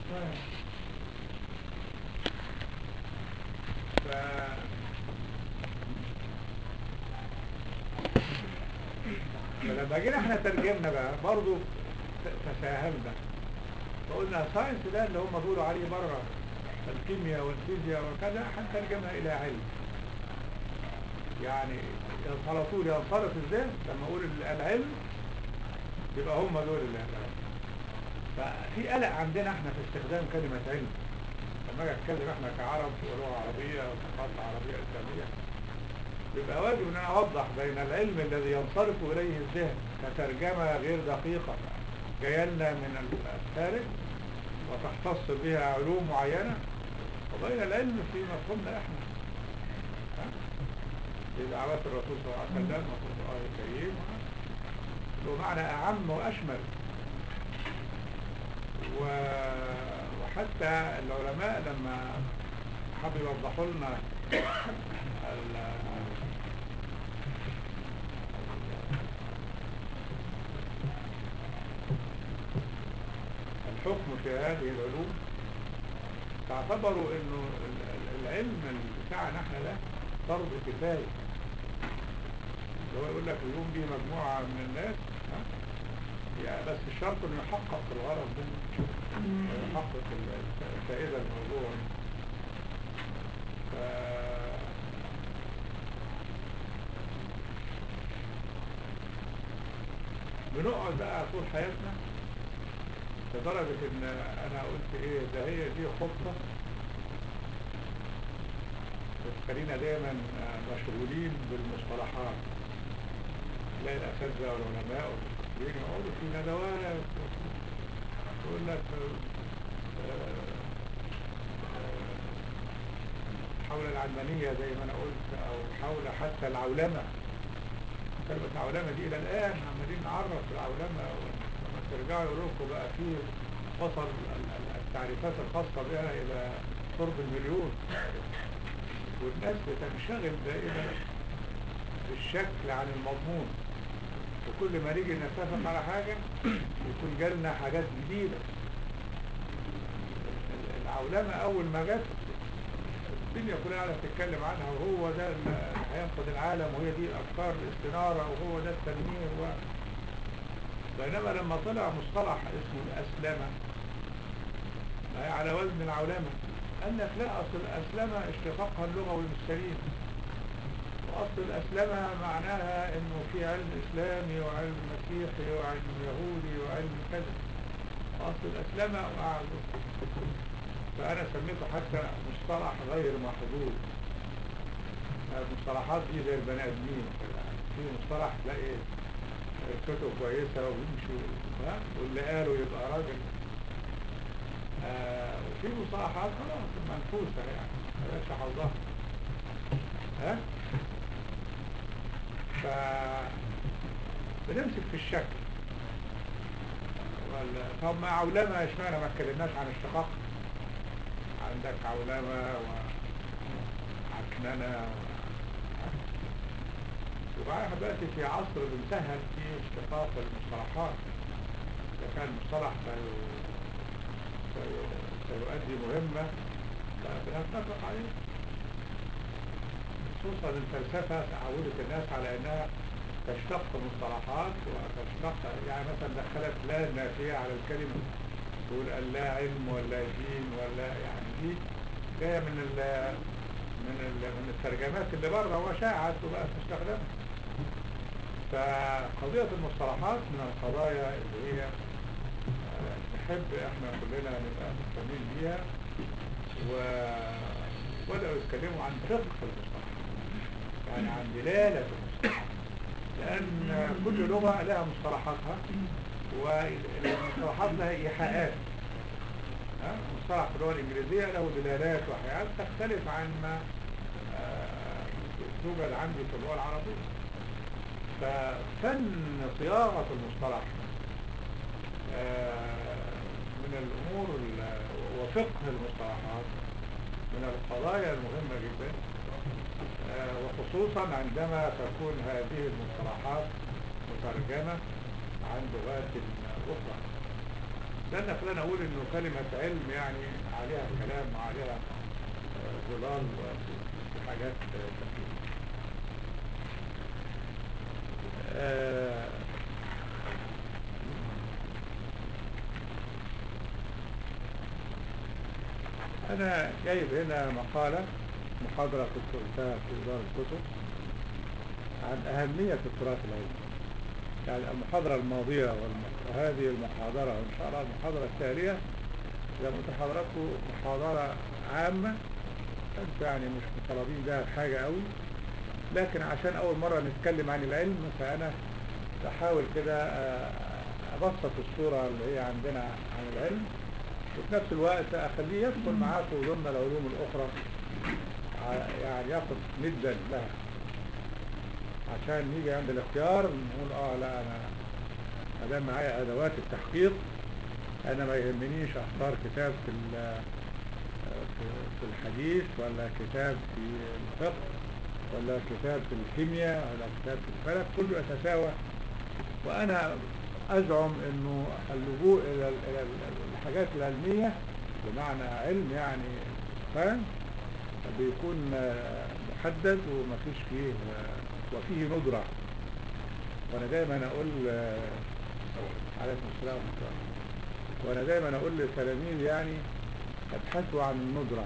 ف فلما جينا احنا ترجمنا بقى برضه تساهلنا فقلنا ساينس ده اللي هم بيقولوا عليه بره الكيمياء والفيزياء وكذا هنترجمها الى علم يعني على طول ينصرف الذهن لما اقول العلم يبقى هم دول اللي العلم ففي قلق عندنا احنا في استخدام كلمة علم لما اجي اتكلم احنا كعرب ولغة عربية وثقافة عربية اسلامية يبقى واجب ان انا اوضح بين العلم الذي ينصرف اليه الذهن كترجمة غير دقيقة جايه لنا من الخارج وتختص بها علوم معينة وبين العلم في مفهومنا احنا ها؟ في دعوات الرسول صلى الله عليه وسلم وفي القرآن الكريم له معنى أعم وأشمل و... وحتى العلماء لما حبوا يوضحوا لنا ال... الحكم في هذه العلوم فاعتبروا انه العلم بتاعنا احنا ده فرض كفايه اللي هو يقول لك اليوم دي مجموعه من الناس ها يعني بس الشرط انه يحقق الغرض منه ويحقق الفائده الموضوع ف بنقعد بقى طول حياتنا لدرجة ان انا قلت ايه ده هي دي خطة بتخلينا دايما مشغولين بالمصطلحات تلاقي الاساتذة والعلماء والمفكرين يقعدوا في ندوات يقول لك حول العلمانية زي ما انا قلت او حول حتى العولمة كلمة العولمة دي الى الان عمالين نعرف العولمة ترجعوا يقولوا لكم بقى في وصل التعريفات الخاصة بها إلى قرب المليون والناس بتنشغل دائما بالشكل عن المضمون وكل ما نيجي نتفق على حاجة يكون جالنا حاجات جديدة العولمة أول ما جت الدنيا كلها قاعدة تتكلم عنها وهو ده اللي هينقذ العالم وهي دي أفكار الاستنارة وهو ده التنمير و... بينما لما طلع مصطلح اسمه الأسلمة ما هي على وزن العولمة قال لك لا أصل الأسلمة اشتقاقها اللغوي السليم وأصل الأسلمة معناها إنه في علم إسلامي وعلم مسيحي وعلم يهودي وعلم كذا وأصل الأسلمة وأعلم فأنا سميته حتى مصطلح غير محدود المصطلحات دي زي البني آدمين في مصطلح تلاقي قصته كويسة ويمشي واللي قاله يبقى راجل آه وفي مصطلحات خلاص منفوسة يعني ملاش حظها ها ف بنمسك في الشكل ولا طب ما عولمة اشمعنى ما اتكلمناش عن اشتقاق عندك عولمة وعكننة و... وبعدها دلوقتي في عصر بنسهل فيه اشتقاق المصطلحات إذا كان مصطلح سيؤدي مهمة فبنتفق عليه خصوصا الفلسفة عودت الناس على انها تشتق مصطلحات وتشتق يعني مثلا دخلت لا نافية على الكلمة تقول لا علم ولا دين ولا يعني دي جاية من ال من ال من الترجمات اللي بره وشاعت وبقت تستخدمها فقضية المصطلحات من القضايا اللي هي نحب احنا كلنا نبقى مهتمين بيها و بدأوا يتكلموا عن فقه المصطلحات يعني عن دلالة المصطلحات لأن كل لغة لها مصطلحاتها والمصطلحات لها إيحاءات مصطلح في اللغة الإنجليزية له دلالات وإيحاءات تختلف عن ما توجد عندي في اللغة العربية ففن صياغة المصطلح من الأمور وفقه المصطلحات من القضايا المهمة جدا وخصوصا عندما تكون هذه المصطلحات مترجمة عن لغات أخرى ده اللي خلاني اقول انه كلمة علم يعني عليها كلام وعليها آه، ظلال وحاجات آه، كثيرة آه، أنا جايب هنا مقالة محاضرة كنت قلتها في إدارة الكتب عن أهمية التراث العلمي يعني المحاضرة الماضية والم- وهذه المحاضرة وإن شاء الله المحاضرة التالية زي ما قلت لحضراتكم محاضرة عامة أنتوا يعني مش مطالبين بها بحاجة قوي لكن عشان أول مرة نتكلم عن العلم فأنا بحاول كده آه، أبسط الصورة اللي هي عندنا عن العلم وفي نفس الوقت أخليه يدخل معاكم ضمن العلوم الأخرى ع- يعني ياخد ندا لها عشان نيجي عند الاختيار نقول اه لا انا ما دام معايا ادوات التحقيق انا ما يهمنيش اختار كتاب في ال- في في الحديث ولا كتاب في الفقه ولا كتاب في الكيمياء ولا كتاب في الفلك كله يتساوى وانا ازعم انه اللجوء الى ال- إلى ال- الحاجات العلميه بمعنى علم يعني فاهم بيكون آه، محدد ومفيش فيه آه، وفيه ندرة وانا دايما اقول آه، عليكم السلام ورحمة الله وانا دايما اقول لتلاميذ يعني ابحثوا عن الندرة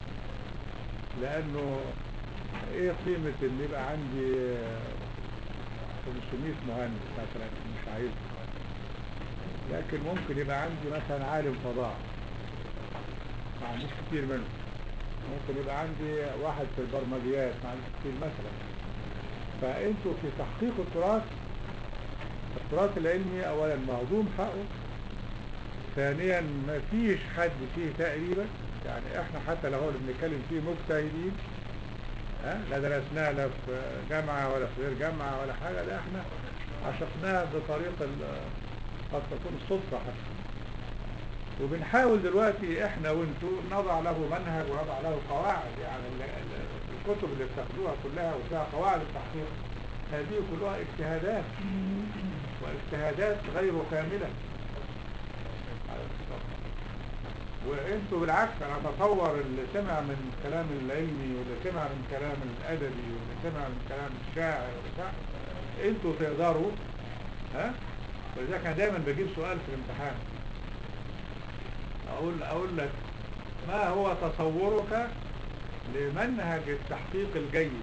لانه ايه قيمة ان يبقى عندي آه، 500 مهندس مثلا مش عايزه لكن ممكن يبقى عندي مثلا عالم فضاء ما عنديش كتير منه ممكن يبقى عندي واحد في البرمجيات ما عنديش كتير مثلا فانتوا في تحقيق التراث التراث العلمي اولا مهضوم حقه ثانيا ما فيش حد فيه تقريبا يعني احنا حتى لو هو اللي بنتكلم فيه مجتهدين ها لا درسناه لا في جامعة ولا في غير جامعة ولا حاجة لا احنا عشقناه بطريق ال- قد تكون الصدفة حتى وبنحاول دلوقتي احنا وانتوا نضع له منهج ونضع له قواعد يعني ال- ال- الكتب اللي بتاخدوها كلها وفيها قواعد التحقيق هذه كلها اجتهادات واجتهادات غير كاملة وانتوا بالعكس انا اتصور اللي سمع من كلام العلمي واللي سمع من كلام الادبي واللي سمع من كلام الشاعر واللي سمع انتوا تقدروا ها ولذلك انا دايما بجيب سؤال في الامتحان اقول اقول لك ما هو تصورك لمنهج التحقيق الجيد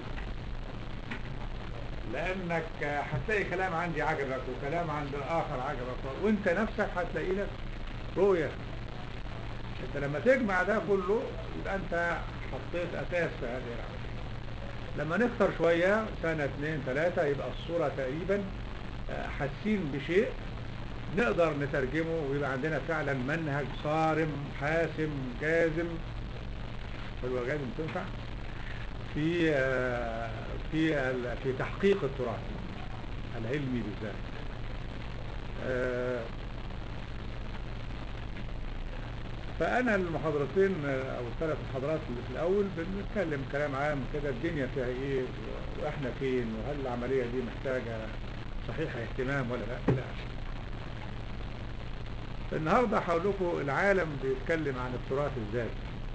لانك هتلاقي كلام عندي عجبك وكلام عند اخر عجبك وانت نفسك هتلاقي لك رؤية انت لما تجمع ده كله يبقى انت حطيت اساس في هذه العملية لما نكتر شوية سنة اثنين ثلاثة يبقى الصورة تقريبا آه، حاسين بشيء نقدر نترجمه ويبقى عندنا فعلا منهج صارم حاسم جازم حلوة جازم تنفع في آه، في ال- في تحقيق التراث العلمي بالذات آه، فأنا المحاضرتين آه، أو الثلاث محاضرات اللي في الأول بنتكلم كلام عام كده الدنيا فيها إيه و- وإحنا فين وهل العملية دي محتاجة صحيح اهتمام ولا لا إلى آخره. النهارده هقول لكم العالم بيتكلم عن التراث ازاي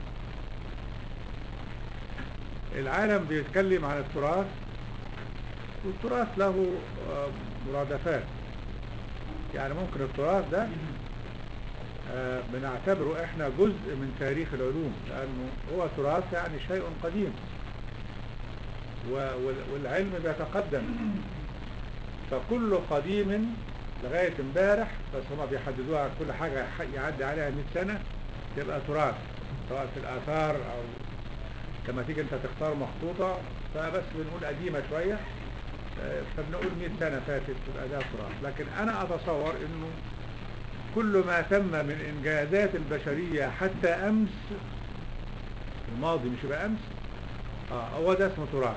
العالم بيتكلم عن التراث والتراث له آه، مرادفات يعني ممكن التراث ده آه، بنعتبره احنا جزء من تاريخ العلوم لانه هو تراث يعني شيء قديم و- وال- والعلم بيتقدم فكل قديم لغاية امبارح بس هما بيحددوها كل حاجة ح- يعدي عليها 100 سنة تبقى تراث سواء في الآثار أو لما تيجي أنت تختار مخطوطة فبس بنقول قديمة شوية آه، فبنقول 100 سنة فاتت تبقى ده تراث لكن أنا أتصور إنه كل ما تم من إنجازات البشرية حتى أمس الماضي مش يبقى أمس آه هو ده اسمه تراث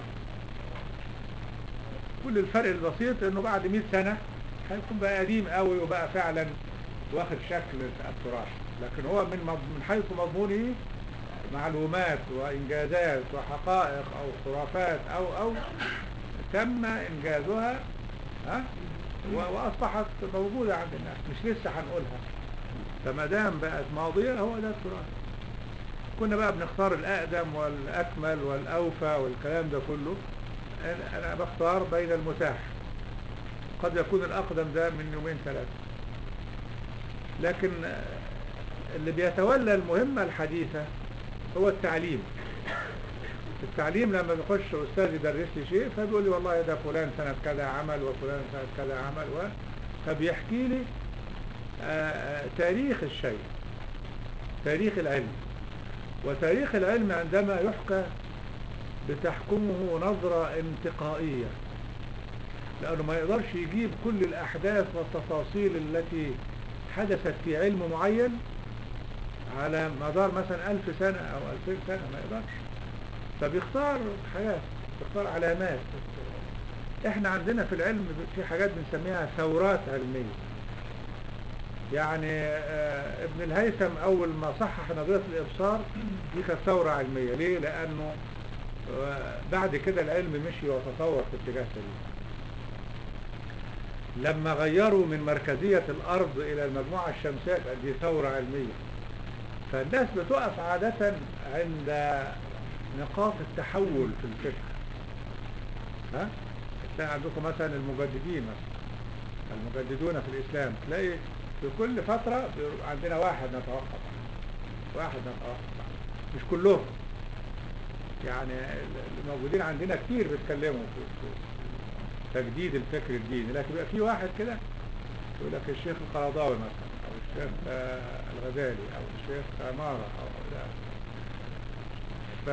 كل الفرق البسيط انه بعد 100 سنة هيكون بقى قديم قوي وبقى فعلا واخد شكل التراث لكن هو من مض- من حيث مضمونه معلومات وانجازات وحقائق او خرافات او او تم انجازها ها و- واصبحت موجودة عند الناس مش لسه هنقولها فما دام بقت ماضية هو ده التراث كنا بقى بنختار الأقدم والأكمل والأوفى والكلام ده كله أنا- أنا بختار بين المتاح قد يكون الأقدم ده من يومين ثلاثة لكن آه، اللي بيتولى المهمة الحديثة هو التعليم التعليم لما بيخش أستاذ يدرس لي شيء فبيقول لي والله ده فلان سنة كذا عمل وفلان سنة كذا عمل و... فبيحكي لي آه، آه، تاريخ الشيء تاريخ العلم وتاريخ العلم عندما يحكى بتحكمه نظرة انتقائية لأنه ما يقدرش يجيب كل الأحداث والتفاصيل التي حدثت في علم معين على مدار مثلا ألف سنة أو ألفين سنة ما يقدرش فبيختار حاجات بيختار علامات احنا عندنا في العلم في حاجات بنسميها ثورات علمية يعني آه، ابن الهيثم اول ما صحح نظرية الابصار دي كانت ثورة علمية ليه لانه آه، بعد كده العلم مشي وتطور في اتجاه سليم لما غيروا من مركزية الارض الى المجموعة الشمسية بقت دي ثورة علمية فالناس بتقف عادة عند نقاط التحول في الفكر ها تلاقي عندكم مثلا المجددين مثلا المجددون في الإسلام تلاقي في كل فترة بيبقى عندنا واحد نتوقف عنه واحد نتوقف عنه مش كلهم يعني اللي موجودين عندنا كتير بيتكلموا في في تجديد الفكر الديني لكن بيبقى في واحد كده يقول لك الشيخ القرضاوي مثلا او الشيخ آه، الغزالي او الشيخ عمارة او لا ف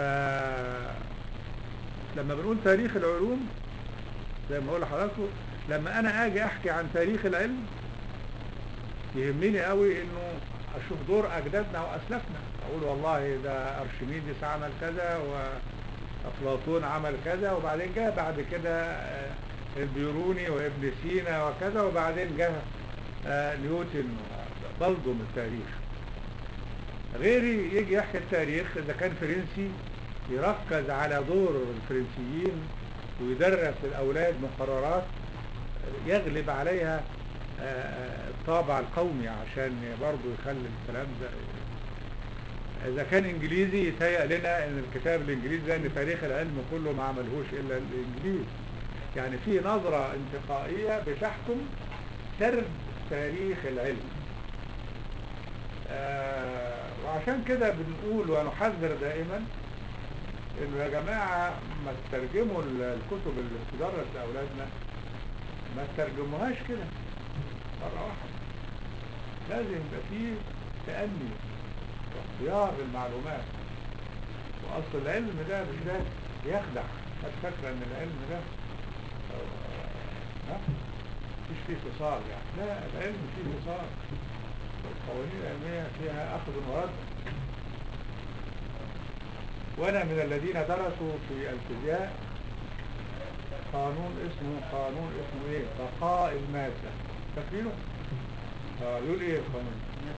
لما بنقول تاريخ العلوم زي ما اقول لحضراتكم لما انا اجي احكي عن تاريخ العلم يهمني قوي انه اشوف دور اجدادنا واسلافنا اقول والله ده ارشميدس عمل كذا وافلاطون عمل كذا وبعدين جه بعد كده آه، البيروني وابن سينا وكذا وبعدين جه آه، نيوتن بلضم التاريخ غيري يجي يحكي التاريخ اذا كان فرنسي يركز على دور الفرنسيين ويدرس للاولاد مقررات يغلب عليها آه، الطابع القومي عشان برضه يخلي الكلام ده اذا كان انجليزي يتهيأ لنا ان الكتاب الانجليزي ده ان تاريخ العلم كله ما عملهوش الا الانجليز يعني في نظرة انتقائية بتحكم سرد تاريخ العلم آه وعشان كده بنقول ونحذر دائما انه يا جماعة ما تترجموا ال- الكتب اللي بتدرس لاولادنا ما تترجموهاش كده مرة واحدة لازم يبقى فيه تأني واختيار للمعلومات واصل العلم ده بالذات بيخدع الناس فاكرة ان العلم ده ها مفيش فيه اتصال يعني لا العلم فيه اتصال القوانين العلمية فيها أخذ ورد وأنا من الذين درسوا في الفيزياء قانون اسمه قانون اسمه ايه بقاء المادة فاكرينه؟ اه يقول ايه القانون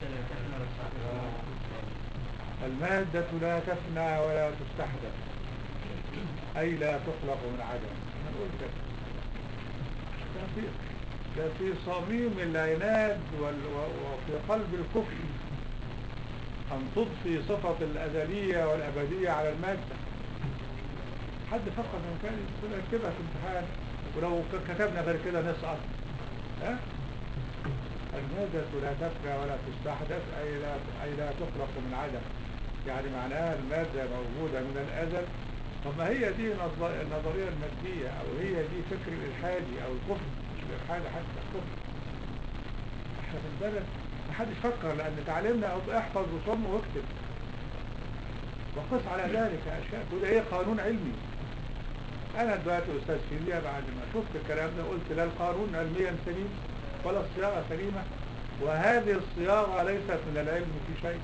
آه. المادة لا تفنى ولا تستحدث أي لا تخلق من عدم نقول كده ده في ده في صميم العناد وال- و- وفي قلب الكفر أن تضفي صفة الأزلية والأبدية على المادة حد فكر من كان يقول اكتبها في امتحان ولو ك- كتبنا غير كده نسقط ها المادة لا تفنى ولا تستحدث أي لا, أي لا تخلق من عدم يعني معناها المادة موجودة من الأزل طب ما هي دي نظ- النظرية المادية أو هي دي فكر الإلحادي أو الكفر مش الإلحاد حتى الكفر احنا بندرس محدش فكر لأن تعليمنا أو احفظ وصم واكتب وقس على ذلك أشياء وده إيه قانون علمي أنا دلوقتي أستاذ فيزياء بعد ما شفت الكلام ده قلت لا القانون علميا سليم ولا الصياغة سليمة وهذه الصياغة ليست من العلم في شيء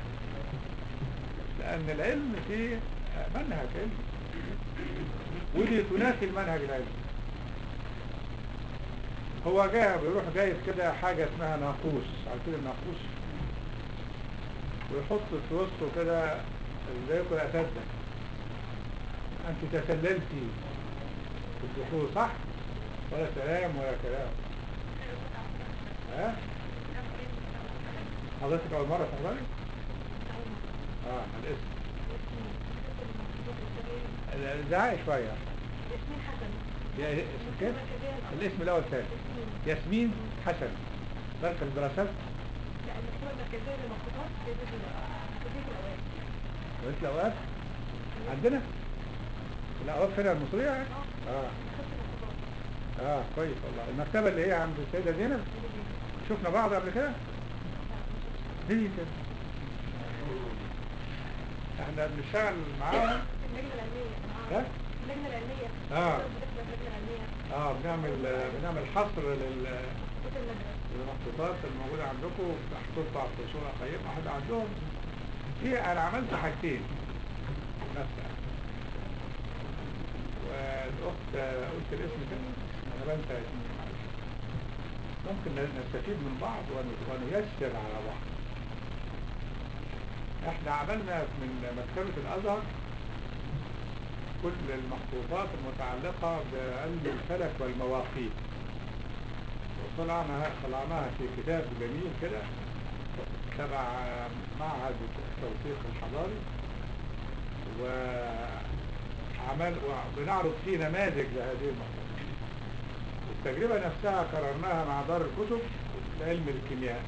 لأن العلم فيه منهج علمي ودي تنافي المنهج العلمي هو جاي بيروح جايب كده حاجة اسمها ناقوس عارفين الناقوس ويحط في وسطه كده زيكم الأساتذة أنت تسللتي في الدخول صح؟ ولا سلام ولا كلام ها؟ حضرتك أول مرة تحضري؟ اه الاسم زعق شوية ياسمين حسن يا اسم كيف؟ الاسم الأول ثاني ياسمين حسن مركز دراسات لا المكتبة المركزية للمخطوطات في زيزيلا مركزية الأوقات وانت الأوقاف عندنا الأوقاف هنا المصرية يعني؟ اه مكتبة المخطوطات اه كويس والله المكتبة اللي هي عند السيدة زينب شفنا بعض قبل كده؟ ليه كده؟ احنا بنشتغل معاهم اللجنة العلمية ها؟ آه. اللجنة العلمية آه. بتبقى اللجنة العلمية اه بنعمل بنعمل حصر لل خطوط المدرسة المخطوطات الموجودة عندكم محطوطة في صورة قيمة واحدة عندهم في أنا عملت حاجتين نفسها والأخت قلت الاسم كده أنا بنسى اسمه معلش ممكن نستفيد من بعض ون- ونيسر على بعض احنا عملنا من مكتبة الأزهر كل المخطوطات المتعلقة بعلم الفلك والمواقيت وطلعنا طلعناها في كتاب جميل كده تبع معهد التوثيق الحضاري وعمل وبنعرض فيه نماذج لهذه المخطوطات التجربة نفسها قررناها مع دار الكتب لعلم الكيمياء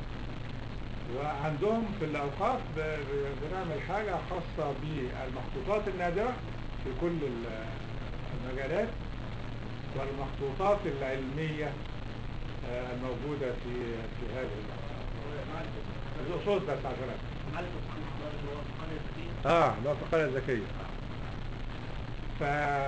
وعندهم في الأوقاف ب- ب- بنعمل حاجة خاصة بالمخطوطات النادرة في كل ال- المجالات والمخطوطات العلمية آه، الموجودة في في هذه المخطوطات صوت بس عشان أفهم. اه اللي هو في القرية الذكية ف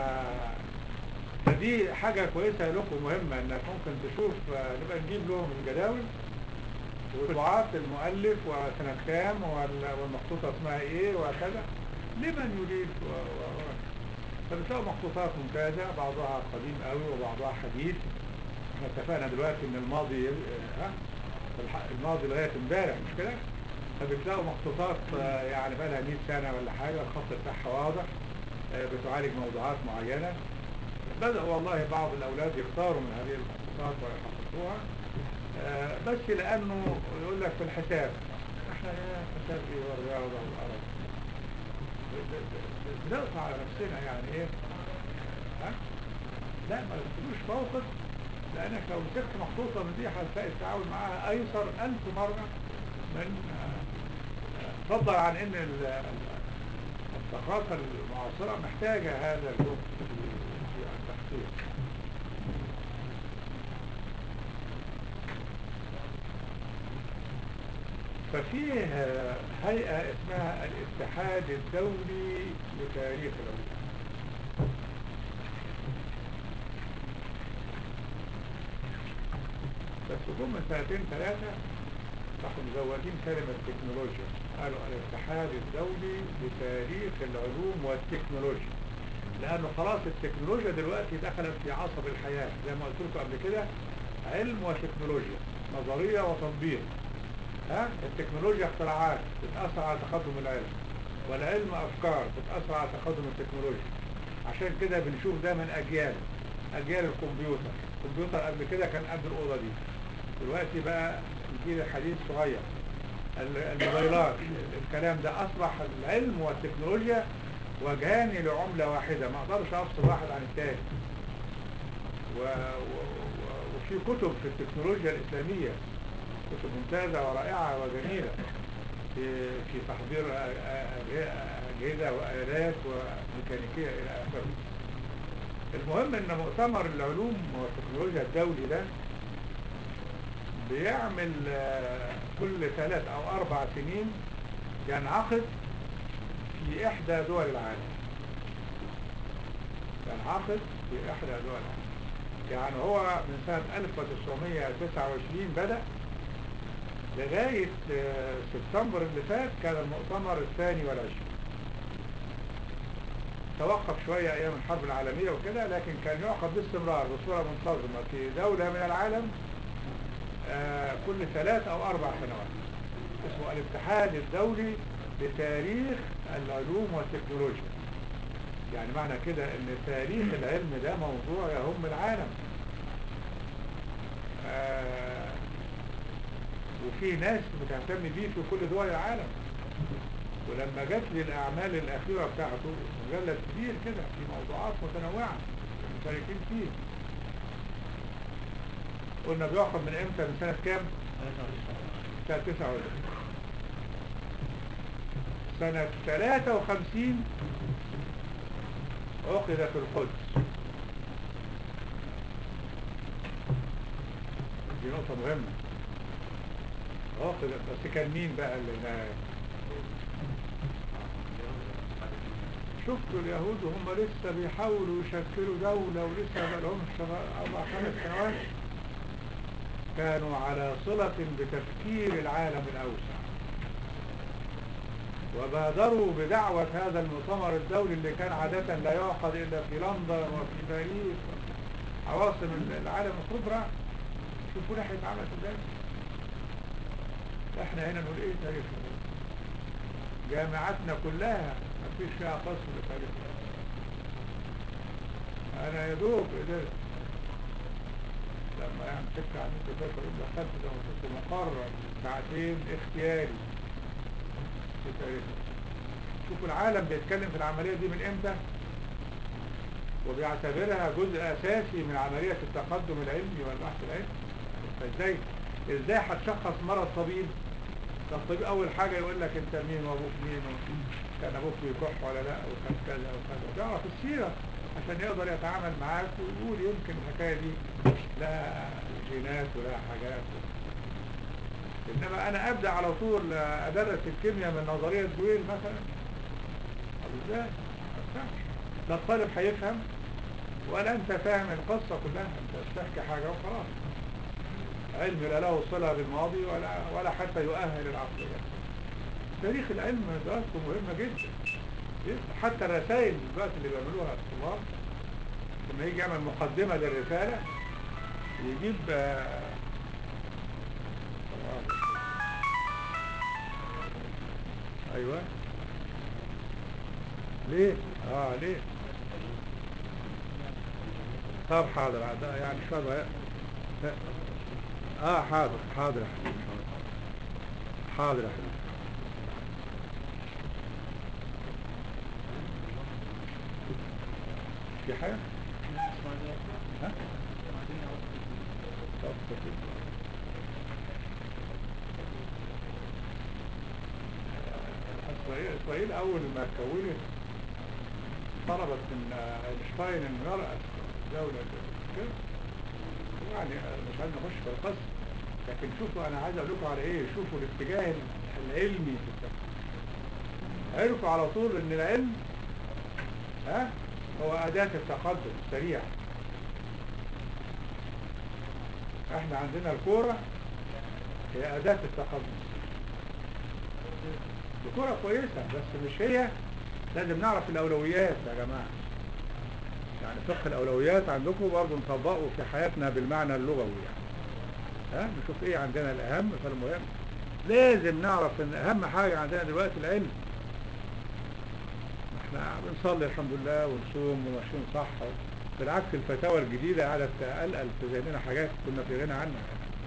فدي حاجة كويسة لكم مهمة انك ممكن تشوف آه، نبقى نجيب لهم الجداول وطبعات المؤلف وسنة كام وال- والمخطوطة اسمها ايه وكذا لمن يريد و... و... فبتلاقوا مخطوطات ممتازة بعضها قديم قوي وبعضها حديث احنا اتفقنا دلوقتي ان الماضي آه، ها الح- الماضي لغاية امبارح مش كده فبتلاقوا مخطوطات آه، يعني بقى لها 100 سنة ولا حاجة الخط بتاعها واضح آه، بتعالج موضوعات معينة بدأ والله بعض الأولاد يختاروا من هذه المخطوطات ويحققوها آه، بس لأنه يقول لك في الحساب احنا يا حساب ايه والرياضة والقرف ب- ب- ب- بنقطع على نفسنا يعني ايه ها لا ما تكونوش موقف لأنك لو مسكت مخطوطة من دي هتلاقي التعامل معاها أيسر ألف مرة من آه، آه، فضلا عن إن ال- الثقافة المعاصرة محتاجة هذا اللغة في في التحقيق ففيه آه، هيئة اسمها الاتحاد الدولي لتاريخ العلوم بس جم من سنتين ثلاثة راحوا مزودين كلمة تكنولوجيا قالوا الاتحاد الدولي لتاريخ العلوم والتكنولوجيا لأنه خلاص التكنولوجيا دلوقتي دخلت في عصب الحياة زي ما قلت لكم قبل كده علم وتكنولوجيا نظرية وتطبيق ها التكنولوجيا اختراعات بتأثر على تقدم العلم والعلم أفكار بتأثر على تقدم التكنولوجيا عشان كده بنشوف دايما أجيال أجيال الكمبيوتر الكمبيوتر قبل كده كان قد الأوضة دي دلوقتي بقى الجيل الحديث صغير ال- الموبايلات الكلام ده أصبح العلم والتكنولوجيا وجهان لعملة واحدة ما أقدرش أفصل واحد عن الثاني و... و... و- وفي كتب في التكنولوجيا الإسلامية كتب ممتازة ورائعة وجميلة في في تحضير أ- أ- أج- أجهزة وآلات وميكانيكية إلى آخره. المهم إن مؤتمر العلوم والتكنولوجيا الدولي ده بيعمل آه، كل ثلاث أو أربع سنين ينعقد في إحدى دول العالم. ينعقد في إحدى دول العالم. يعني هو من سنة 1929 بدأ لغاية آه، سبتمبر اللي فات كان المؤتمر الثاني والعشرين توقف شوية أيام الحرب العالمية وكده لكن كان يعقد باستمرار بصورة منتظمة في دولة من العالم آه، كل ثلاث أو أربع سنوات اسمه الاتحاد الدولي لتاريخ العلوم والتكنولوجيا يعني معنى كده ان تاريخ العلم ده موضوع يهم العالم آه، وفي ناس بتهتم بيه في كل دول العالم ولما جات لي الأعمال الأخيرة بتاعته مجلد كبير كده في موضوعات متنوعة مشاركين فيه قلنا بيعقد من امتى من سنة كام؟ سنة 29 سنة 53 عقدت القدس دي نقطة مهمة عقدت بس كان مين بقى اللي هناك؟ شفتوا اليهود وهم لسه بيحاولوا يشكلوا دولة ولسه ما لهمش أربع خمس سنوات كانوا على صلة بتفكير العالم الأوسع وبادروا بدعوة هذا المؤتمر الدولي اللي كان عادة لا يعقد إلا في لندن وفي باريس عواصم العالم الكبرى شوفوا ناحية عمل ازاي احنا هنا نقول ايه تاريخ جامعاتنا كلها مفيش فيها قصر لتاريخ انا يا دوب قدرت لما يعني سكة عن الكتاب دخلت زي ما كنت مقرر ساعتين اختياري في تاريخ شوفوا العالم بيتكلم في العملية دي من امتى وبيعتبرها جزء اساسي من عملية التقدم العلمي والبحث العلمي فازاي ازاي هتشخص مرض طبيب الطبيب اول حاجة يقول لك انت مين وابوك مين كان ابوك بيكح ولا لا وكان كذا وكذا بيعرف السيرة عشان يقدر يتعامل معاك ويقول يمكن الحكاية دي لها جينات ولها حاجات انما انا ابدا على طول ادرس الكيمياء من نظريه دويل مثلا طب ازاي ما ينفعش. لا الطالب هيفهم ولا انت فاهم القصه كلها انت بتحكي حاجه وخلاص علم لا له صله بالماضي ولا ولا حتى يؤهل العقليه تاريخ العلم دراسته مهمه جدا حتى الرسائل دلوقتي اللي بيعملوها الطلاب لما يجي يعمل مقدمه للرساله يجيب آه، ايوه ليه اه ليه طب حاضر ده يعني شويه صغير اه حاضر حاضر يا حبيبي حاضر حاضر يا حبيبي في حاجه ها طب كتير. إسرائيل إسرائيل أول ما كونت طلبت من آه، اينشتاين إنه يرأس دولة كده يعني آه، مش عايز نخش في القصة لكن شوفوا أنا عايز أقول لكم على إيه شوفوا الاتجاه العلمي في التفكير عرفوا على طول إن العلم ها هو أداة التقدم السريع احنا عندنا الكورة هي أداة التقدم الكورة كويسة بس مش هي لازم نعرف الأولويات يا جماعة يعني فقه الأولويات عندكم برضه نطبقه في حياتنا بالمعنى اللغوي يعني ها نشوف ايه عندنا الأهم فالمهم لازم نعرف ان أهم حاجة عندنا دلوقتي العلم احنا بنصلي الحمد لله ونصوم وماشيين صح بالعكس الفتاوى الجديدة قاعدة تقلقل في ذهننا حاجات كنا في غنى عنها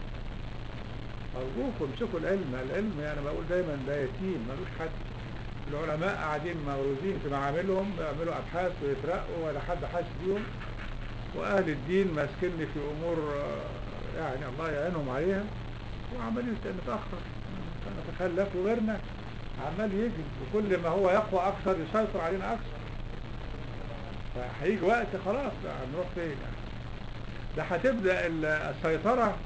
أرجوكم امسكوا العلم العلم يعني بقول دايما ده يتيم ملوش حد العلماء قاعدين موروثين في معاملهم بيعملوا أبحاث ويترقوا ولا حد حاسس بيهم وأهل الدين ماسكني في أمور آه، يعني الله يعينهم عليها وعمالين نتأخر نتخلف وغيرنا عمال يجري وكل ما هو يقوى أكثر يسيطر علينا أكثر فهيجي وقت خلاص هنروح فين يعني ده هتبدأ ال- السيطرة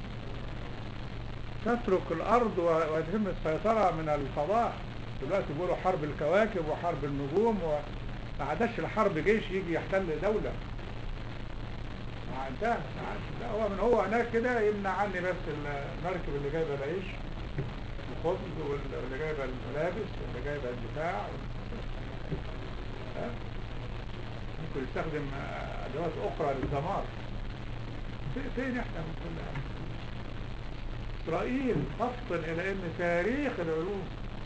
تترك الأرض و- ويتم السيطرة من الفضاء دلوقتي بيقولوا حرب الكواكب وحرب النجوم وما عادش الحرب جيش يجي يحتل دولة ما انتهى ما عادش. لا هو من هو هناك كده يمنع عني بس المركب اللي جايبه العيش الخبز واللي جايبه الملابس واللي جايبه الدفاع ها ممكن يستخدم آه، ادوات اخرى للدمار في- فين احنا من كل هذا اسرائيل تفصل الى ان تاريخ العلوم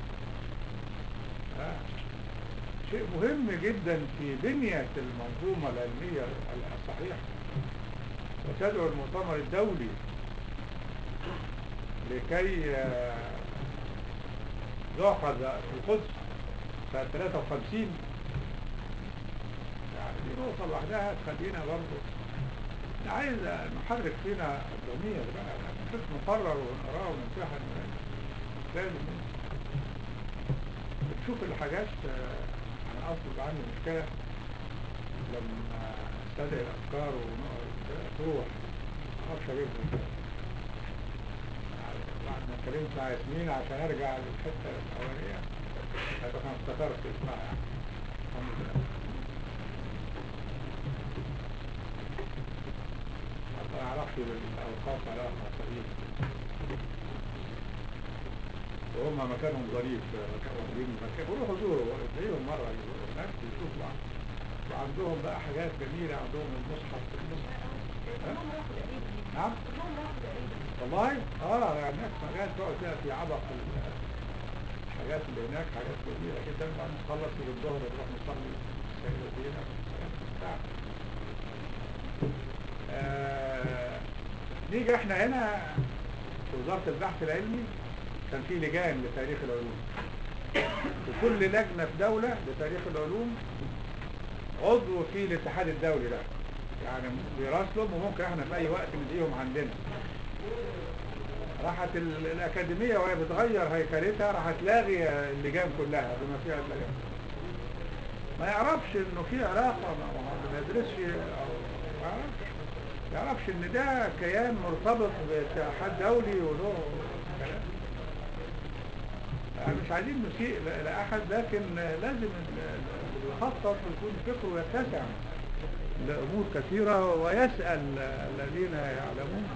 ها شيء مهم جدا في بنية المنظومة العلمية الصحيحة وتدعو المؤتمر الدولي لكي آه، يعقد في القدس سنة 53 يعني دي نقطة لوحدها تخلينا برضه أنا عايز نحرك فينا الضمير بقى نشوف نقرر ونقراه ونمتحن لازم بتشوف الحاجات آه، أنا أصل عندي مشكلة لما استدعي الأفكار ونقعد تروح معرفش أجيبها بعد ما اتكلمت مع ياسمين عشان أرجع للحتة الأولانية هيبقى أنا افتكرت اسمها يعني الحمد لله حتى ما أعرفش بالأوقات علاقة صحيح وهم مكانهم ظريف مكان واخدين مكان بروحوا زوروا تلاقيهم مرة يزوروا هناك يشوفوا بعض وعندهم بقى حاجات جميلة عندهم المصحف المصحف كلهم راحوا تقريبا نعم كلهم راحوا تقريبا والله اه يعني هناك حاجات تقعد كده في عبق ال- الحاجات اللي هناك حاجات جميلة جدا بعد ما نخلص الظهر نروح نصلي السيدة فينا بتاع آه نيجي احنا هنا في وزارة البحث العلمي كان في لجان لتاريخ العلوم وكل لجنة في دولة لتاريخ العلوم عضو في الاتحاد الدولي ده يعني بيراسلهم وممكن احنا في اي وقت نلاقيهم عندنا راحت ال- الأكاديمية وهي بتغير هيكلتها راح تلاغي اللجان كلها بما فيها اللجان ما يعرفش انه في علاقة ما ما هو ما يدرسش او ما يعرفش ما يعرفش ان ده كيان مرتبط باتحاد دولي وله كلام يعني مش عايزين نسيء ل- لأحد لكن لازم ال- ال- اللي بيخطط يكون فكره يتسع لأمور كثيرة ويسأل الذين يعلمون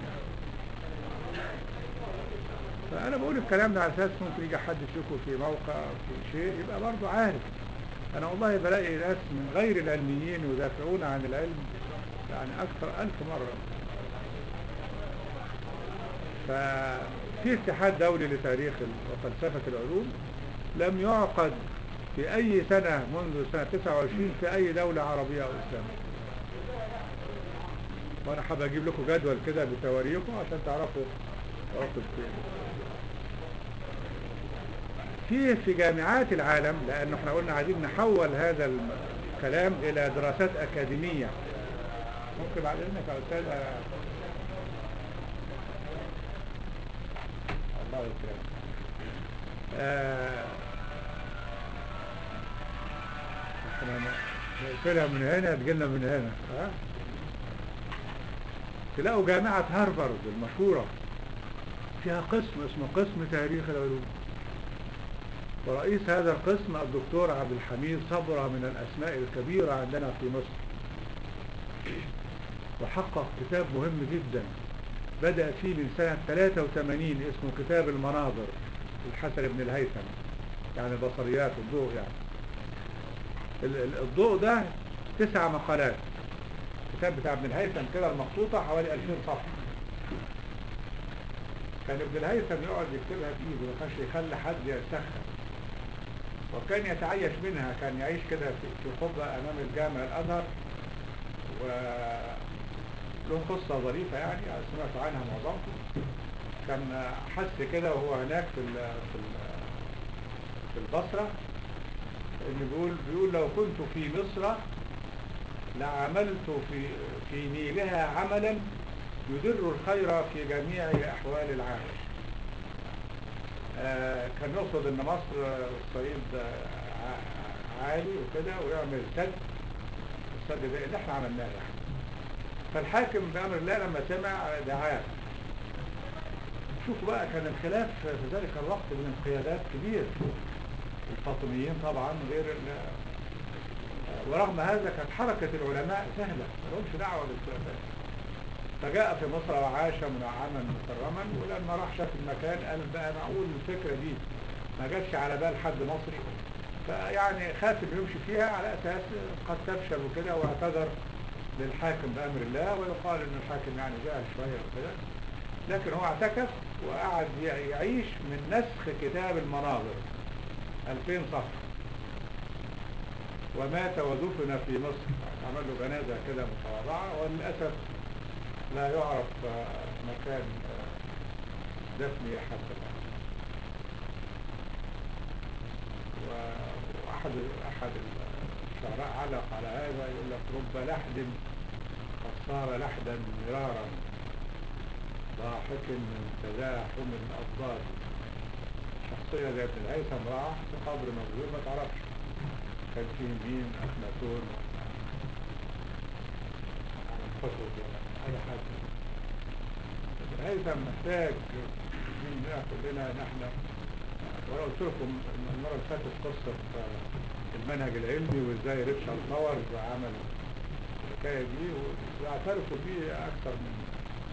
فأنا بقول الكلام ده على أساس ممكن يجي حد فيكم في موقع في شيء يبقى برضه عارف أنا والله بلاقي ناس من غير العلميين يدافعون عن العلم يعني أكثر ألف مرة ففي اتحاد دولي لتاريخ وفلسفة العلوم لم يعقد في أي سنة منذ سنة 29 في أي دولة عربية أو إسلامية وأنا حابب أجيب لكم جدول كده بتواريخه عشان تعرفوا واقف فين في في جامعات العالم لأنه احنا قلنا عايزين نحول هذا الكلام إلى دراسات أكاديمية ممكن بعد إذنك يا أستاذ الله يكرمك آه، احنا نقفلها من هنا تجيلنا من هنا ها تلاقوا جامعة هارفارد المشهورة فيها قسم اسمه قسم تاريخ العلوم ورئيس هذا القسم الدكتور عبد الحميد صبرة من الأسماء الكبيرة عندنا في مصر وحقق كتاب مهم جدا بدأ فيه من سنة 83 اسمه كتاب المناظر الحسن بن الهيثم يعني البصريات الضوء يعني ال- ال- الضوء ده تسع مقالات الكتاب بتاع ابن الهيثم كده المخطوطة حوالي 2000 صفحة كان ابن الهيثم يقعد يكتبها بإيده ما كانش يخلي حد يستخدم وكان يتعيش منها كان يعيش كده في في خطبة أمام الجامع الأزهر وله قصة ظريفة يعني سمعت عنها معظمكم كان حس كده وهو هناك في ال في ال في البصرة إن بيقول بيقول لو كنت في مصر لعملت في في نيلها عملا يدر الخير في جميع أحوال العالم آه، كان يقصد ان مصر آه، الصعيد آه، ع- عالي وكده ويعمل سد السد ده اللي احنا عملناه يعني فالحاكم بأمر الله لما سمع دعاه شوفوا بقى كان الخلاف في ذلك الوقت بين القيادات كبير الفاطميين طبعا غير ال- ورغم هذا كانت حركة العلماء سهلة ما لهمش دعوة بالخلافات فجاء في مصر وعاش منعما مكرما ولما راح شاف المكان قال بقى معقول الفكرة دي ما جاتش على بال حد مصري فيعني خاف انه يمشي فيها على اساس قد تفشل وكده واعتذر للحاكم بامر الله ويقال ان الحاكم يعني جاهل شويه وكده لكن هو اعتكف وقعد يعيش من نسخ كتاب المناظر 2000 صفحه ومات ودفن في مصر عمل له جنازه كده متواضعه وللاسف لا يعرف آه، مكان آه، دفني حتى الآن و- وأحد أحد الشعراء علق على هذا يقول لك رب لحد قد صار لحدا مرارا ضاحك من تزاحم الأضداد شخصية زي ابن الهيثم راح في قبر مجهول ما تعرفش كان فيه مين أخناتون على الخطوة أي حاجة ابن الهيثم محتاج مننا كلنا نحن وانا قلت لكم المرة اللي فاتت قصة آه، المنهج العلمي وازاي ريتشارد باورز عمل الحكاية دي واعترفوا فيه أكثر من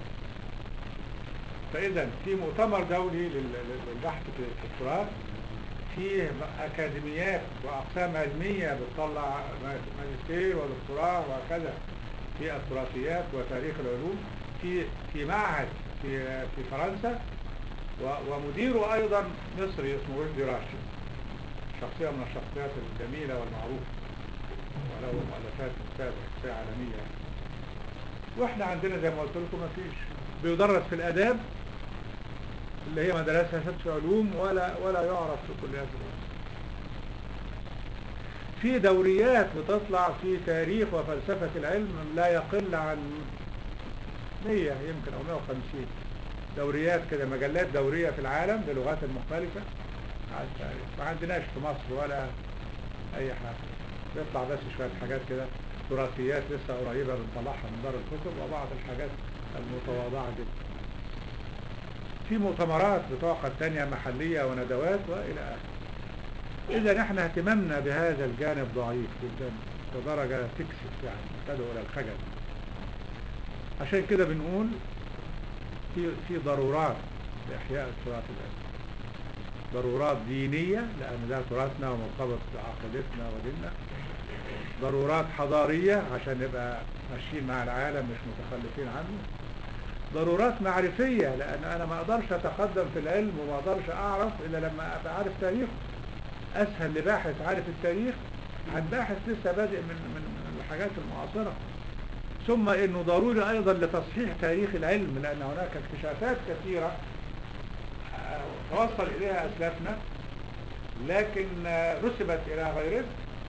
فإذا في مؤتمر دولي لل- لل- للبحث في في التراث فيه أكاديميات وأقسام علمية بتطلع ماجستير ودكتوراه وهكذا في التراثيات وتاريخ العلوم في في معهد في في فرنسا و- ومديره أيضا مصري اسمه وجدي راشد شخصية من الشخصيات الجميلة والمعروفة وله مؤلفات ممتازة شخصية عالمية يعني. واحنا عندنا زي ما قلت لكم مفيش بيدرس في الآداب اللي هي مدرسة ست علوم ولا ولا يعرف في كليات العلوم في دوريات بتطلع في تاريخ وفلسفة العلم لا يقل عن 100 يمكن أو 150 دوريات كده مجلات دورية في العالم بلغات المختلفة على التاريخ ما عندناش في مصر ولا أي حاجة بيطلع بس شوية حاجات كده تراثيات لسه قريبة بنطلعها من دار الكتب وبعض الحاجات المتواضعة جدا في مؤتمرات بتعقد تانية محلية وندوات وإلى آخره إذا نحن اهتمامنا بهذا الجانب ضعيف جدا بدرجة تكسف يعني تدعو إلى الخجل عشان كده بنقول في في ضرورات لإحياء التراث العلمي ضرورات دينية لأن ده تراثنا ومرتبط بعقيدتنا وديننا ضرورات حضارية عشان نبقى ماشيين مع العالم مش متخلفين عنه ضرورات معرفية لأن أنا ما أقدرش أتقدم في العلم وما أقدرش أعرف إلا لما أبقى عارف تاريخ أسهل لباحث عارف التاريخ عن باحث لسه بادئ من, من, من الحاجات المعاصرة ثم أنه ضروري أيضا لتصحيح تاريخ العلم لأن هناك اكتشافات كثيرة آه، توصل إليها أسلافنا لكن آه، رسبت إلى غيرنا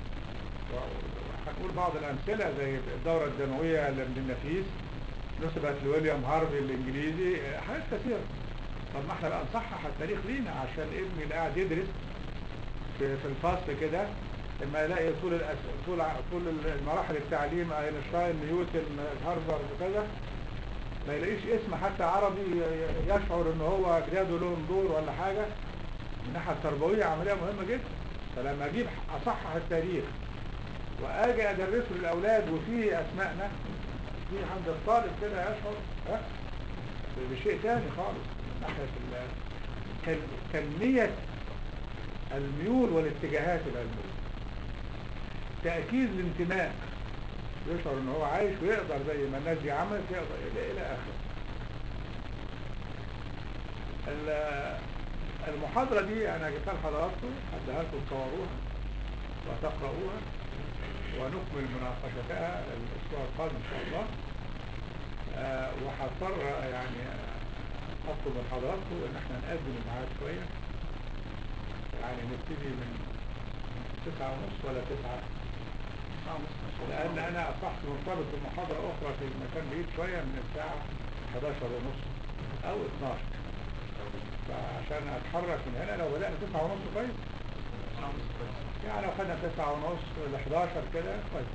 وهنقول بعض الأمثلة زي الدورة الدموية للنفيس نسبت لويليام هارفي الإنجليزي آه، حاجات كثيرة طب ما احنا بقى نصحح التاريخ لينا عشان ابني اللي قاعد يدرس في, في الفصل كده لما يلاقي طول الأس... طول ع- طول المراحل التعليم اينشتاين نيوتن هارفارد وكذا ما يلاقيش اسم حتى عربي ي- يشعر ان هو اجداده لهم دور ولا حاجه من الناحيه التربويه عمليه مهمه جدا فلما اجيب اصحح التاريخ واجي ادرسه للاولاد وفيه اسمائنا في عند الطالب كده يشعر ها بشيء تاني خالص من ناحيه ال- تن- تنميه الميول والاتجاهات العلميه تاكيد الانتماء يشعر ان هو عايش ويقدر زي ما الناس دي عملت يقدر الى الى اخره ال- المحاضرة دي انا جبتها لحضراتكم هديها لكم تصوروها وتقرؤوها ونكمل مناقشتها الاسبوع القادم ان شاء الله آه، وهضطر يعني آه، اطلب من حضراتكم ان احنا نقدم الميعاد شوية يعني نبتدي من تسعة ونص ولا تسعة لأن أنا أصبحت مرتبط بمحاضرة أخرى في مكان بعيد شوية من الساعة 11 ونص أو 12 فعشان أتحرك من هنا لو بدأنا 9 ونص كويس يعني لو خدنا 9 ونص ل 11 كده كويس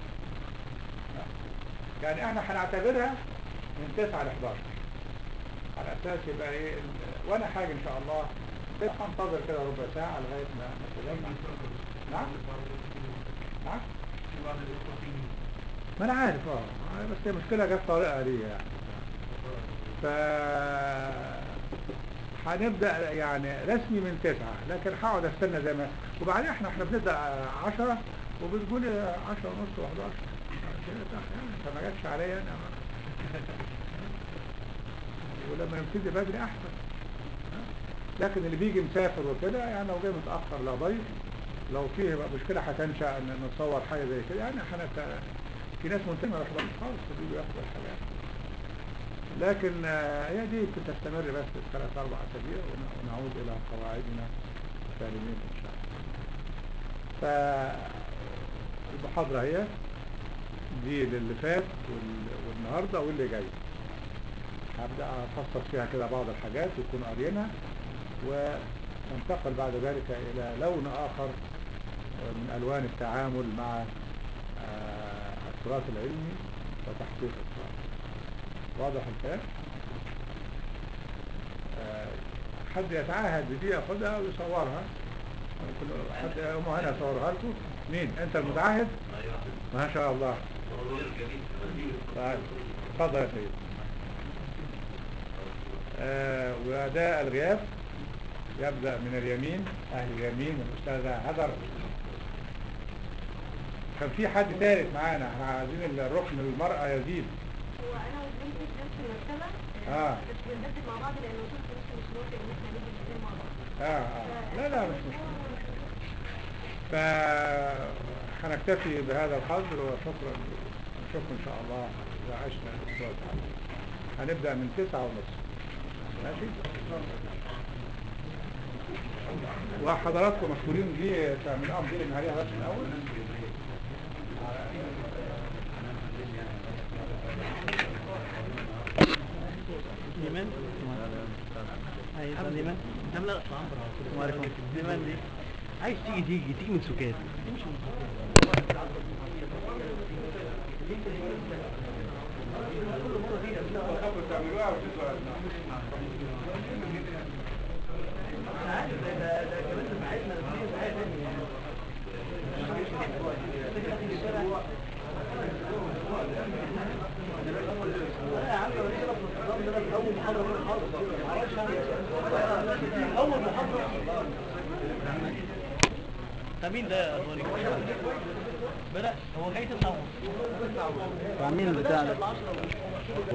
يعني احنا هنعتبرها من 9 ل 11 على أساس يبقى إيه ال- وأنا حاجة إن شاء الله هنتظر كده ربع ساعة لغاية ما نتجمع نعم نعم ما انا عارف اه بس هي مشكلة جت طارئة لي يعني ف هنبدأ يعني رسمي من تسعة لكن هقعد استنى زي ما وبعدين احنا احنا بنبدأ عشرة وبتقول عشرة ونص وحداشر انت ما جاتش عليا انا ولما نبتدي بدري احسن لكن اللي بيجي مسافر وكده يعني لو جاي متأخر لا ضيف لو فيه بقى مشكلة هتنشأ ان نصور حاجة زي كده يعني احنا ك- في ناس منتمة ما يحضرش خالص بيجوا ياخدوا الحاجات لكن آه، هي دي تستمر بس ثلاث اربع اسابيع ون- ونعود الى قواعدنا سالمين ان شاء الله فالمحاضرة هي دي للي فات وال- والنهاردة واللي جاي هبدأ أفصل فيها كده بعض الحاجات يكونوا قاريينها وننتقل بعد ذلك إلى لون آخر من ألوان التعامل مع آه، التراث العلمي وتحقيق التراث واضح الكلام؟ آه، حد يتعاهد بدي ياخدها ويصورها ممكن حد أم هنا يصورها لكم مين انت المتعهد ما شاء الله طيب اتفضل يا سيدي آه وده الغياب يبدأ من اليمين أهل اليمين الأستاذة هدر كان في حد ثالث معانا احنا عايزين الركن المرأة يزيد هو انا وبنتي في نفس المكتبه آه. بس بنبدل مع بعض لان الشخص لسه مش موافق ان احنا ندي الاثنين مع بعض آه آه. لا لا مش مشكلة فهنكتفي بهذا القدر وشكرا نشوفكم ان شاء الله اذا عشنا الاسبوع القادم هنبدا من تسعة ونص ماشي وحضراتكم مشكورين دي تعمل امضي من عليها بس الاول نيمان ايوه نيمان طب لا وعليكم نيمان دي عايز تيجي تيجي تيجي من سكات تمشي من تعملوها وتدوا عارف ده ده كمان ساعتنا في ساعات لا يا عم انا كده في النظام ده في اول محاضره في المحاضره ما اعرفش اول محاضره ده مين ده يا اخواني؟ بلا هو جاي 9 ونص مين بتاعنا